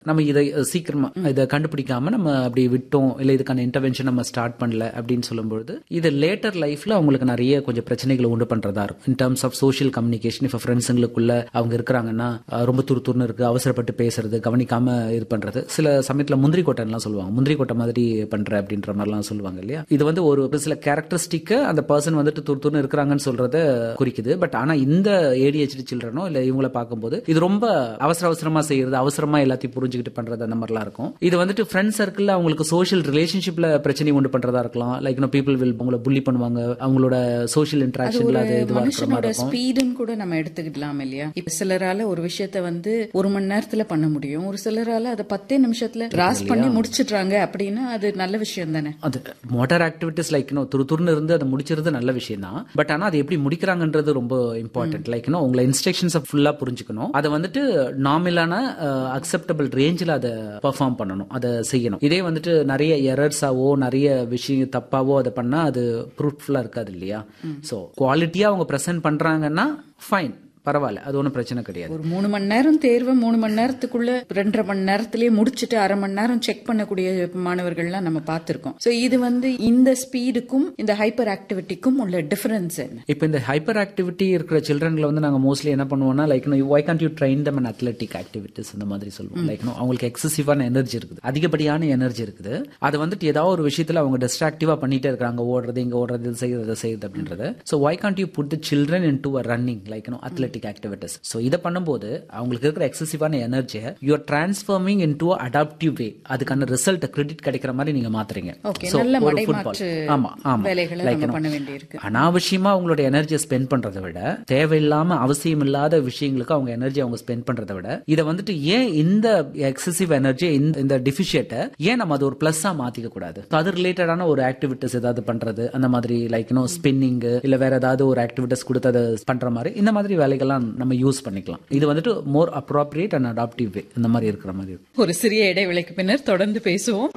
நம்ம இதை சீக்கிரமா இதை கண்டுபிடிக்காம நம்ம அப்படி விட்டோம் இல்ல இதுக்கான இன்டர்வென்ஷன் நம்ம ஸ்டார்ட் பண்ணல அப்படின்னு சொல்லும்போது இது லேட்டர் லைஃப்ல அவங்களுக்கு நிறைய கொஞ்சம் பிரச்சனைகளை உண்டு பண்றதா இருக்கும் in terms of social communication இப்ப ஃப்ரெண்ட்ஸுங்களுக்குள்ள அவங்க இருக்கிறாங்கன்னா அஹ், ரொம்ப துரு துருன்னு இருக்கு அவசரப்பட்டு பேசுறது கவனிக்காம இது பண்றது சில சமயத்துல முந்திரி கொட்டைலாம் சொல்லுவாங்க முந்திரி கொட்டை மாதிரி பண்ற அப்படின்ற மாதிரிலாம் சொல்லுவாங்க இல்லையா இது வந்து ஒரு ஒரு சில கேரக்டரிஸ்டிக் அந்த பர்சன் வந்துட்டு துரு துருன்னு இருக்கிறாங்கன்னு சொல்றத குறிக்குது பட் ஆனா இந்த ஏடிஹெச்டி சில்ட்ரனோ இல்ல இவங்கள பார்க்கும்போது இது ரொம்ப அவசர அவசரமா செய்யறது அவசரமா எல்லாத்தையும் புரிஞ்சுக்கிட்டு பண்றது அந்த மாதிரிலாம் இருக்கும் இது வந்துட்டு ஃப்ரெண்ட் சர்க்கிள்ல அவங்களுக்கு சோஷியல் ரிலேஷன்ஷிப்ல பிரச்சனை உண்டு பண்றதா இருக்கலாம் லைக் பீப்புள் வில் உங்களை புள்ளி பண்ணுவாங்க அவங்களோட சோஷியல் இன்டராக்ஷன்ல அது இதுவா இருக்கிற மாதிரி மனுஷனோட இருக்கும் ஸ்பீடுன்னு கூட நம்ம எடுத்துக்கிடலாம் இல்லையா இப்ப சிலரால ஒரு விஷயத்த வந்து ஒரு மணி நேரத்துல பண்ண முடியும் ஒரு சிலரால அதை பத்தே நிமிஷத்துல கிராஸ் பண்ணி முடிச்சிடுறாங்க அப்படின்னா அது நல்ல விஷயம் தானே அது மோட்டார் ஆக்டிவிட்டிஸ் லைக் இன்னும் துரு துருன்னு இருந்து அதை முடிச்சிருது நல்ல விஷயம் தான் பட் ஆனா அது எப்படி முடிக்கிறாங்கன்றது ரொம்ப இம்பார்ட்டன்ட் லைக் இன்னும் உங்களை இன்ஸ்ட்ரக்ஷன்ஸ் ஃபுல்லா புரிஞ்சுக்கணும் அதை வந்துட்டு நார்மலான அக்செப்டபிள் ரேஞ்சில் அதை பெர்ஃபார்ம் பண்ணணும் அதை செய்யணும் இதே வந்துட்டு நிறைய எரர்ஸாவோ நிறைய விஷயம் தப்பாவோ அதை பண்ணா அது ப்ரூஃப்ஃபுல்லா இருக்காது இல்லையா ஸோ குவாலிட்டியா அவங்க ப்ரெசென்ட் பண்றாங்கன்னா ஃபைன் பரவாயில்ல அது ஒன்றும் பிரச்சனை கிடையாது ஒரு மூணு மணி நேரம் தேர்வை மூணு மணி நேரத்துக்குள்ள ரெண்டரை மணி நேரத்திலேயே முடிச்சிட்டு அரை மணி நேரம் செக் பண்ணக்கூடிய மாணவர்கள்லாம் நம்ம பார்த்திருக்கோம் சோ இது வந்து இந்த ஸ்பீடுக்கும் இந்த ஹைப்பர் ஆக்டிவிட்டிக்கும் உள்ள டிஃபரன்ஸ் என்ன இப்போ இந்த ஹைப்பர் ஆக்டிவிட்டி இருக்கிற சில்ட்ரன்ல வந்து நாங்கள் மோஸ்ட்லி என்ன பண்ணுவோம்னா like why can't you train them and athletic activities இந்த மாதிரி சொல்லுவோம் லைக் அவங்களுக்கு எக்ஸசிவான எனர்ஜி இருக்குது அதிகப்படியான எனர்ஜி இருக்குது அது வந்துட்டு ஏதாவது ஒரு விஷயத்துல அவங்க டிஸ்ட்ராக்டிவா பண்ணிட்டே இருக்காங்க ஓடுறது இங்க ஓடுறது இது செய்யறது அதை செய்யறது அப்படின்றது so why can't you put the children into running like athletic activities so இதை பண்ணும்போது அவங்களுக்கு இருக்கிற எக்ஸசிவான எனர்ஜியை you're transforming into adaptive way அதுக்கான ரிசல்ட் கிரெடிட் கிடைக்கிற மாதிரி நீங்க மாத்துறீங்க ஓகே So, நல்ல ஒரு மடைமாற்று football. ஆமா ஆமா வேலைகளை Like, நம்ம you know, பண்ண வேண்டியிருக்கு அனாவசியமா அவங்களோட எனர்ஜியை ஸ்பெண்ட் பண்றதை விட தேவையில்லாம அவசியம் இல்லாத விஷயங்களுக்கு அவங்க எனர்ஜி அவங்க ஸ்பெண்ட் பண்றதை விட இதை வந்துட்டு ஏன் இந்த எக்ஸசிவ் எனர்ஜி இந்த டிஃபிஷியேட்டை ஏன் நம்ம அது ஒரு பிளஸ்ஸா மாத்திக்க கூடாது So, அது ரிலேட்டடான ஒரு ஆக்டிவிட்டிஸ் ஏதாவது பண்றது அந்த மாதிரி லைக் நோ ஸ்பின்னிங் இல்ல வேற ஏதாவது ஒரு ஆக்டிவிட்டிஸ் கொடுத்து அதை பண்ற மாதிரி இந்த மாதிரி வேலைகள்லாம் நம்ம யூஸ் பண்ணிக்கலாம் இது வந்துட்டு more appropriate and adaptive way இந்த மாதிரி இருக்கிற மாதிரி இருக்கும் ஒரு சிறிய இடைவேளைக்கு பின்னர் தொடர்ந்து பேசுவோம்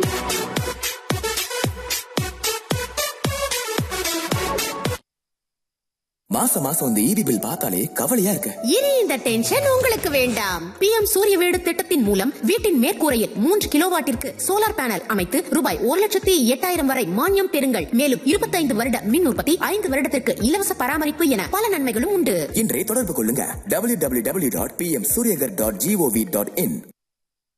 மாசம் மாசம் இந்த ஈபி பில் பார்த்தாலே கவலையா இருக்கு இனி இந்த டென்ஷன் உங்களுக்கு வேண்டாம் பிஎம் சூரிய வீடு திட்டத்தின் மூலம் வீட்டின் மேற்கூரையில் மூன்று கிலோவாட்டிற்கு சோலார் பேனல் அமைத்து ரூபாய் ஒரு லட்சத்தி எட்டாயிரம் வரை மானியம் பெறுங்கள் மேலும் இருபத்தைந்து வருட மின் உற்பத்தி ஐந்து வருடத்திற்கு இலவச பராமரிப்பு என பல நன்மைகளும் உண்டு இன்றே தொடர்பு கொள்ளுங்க W W W dot P M Suryaghar dot G O V dot இன்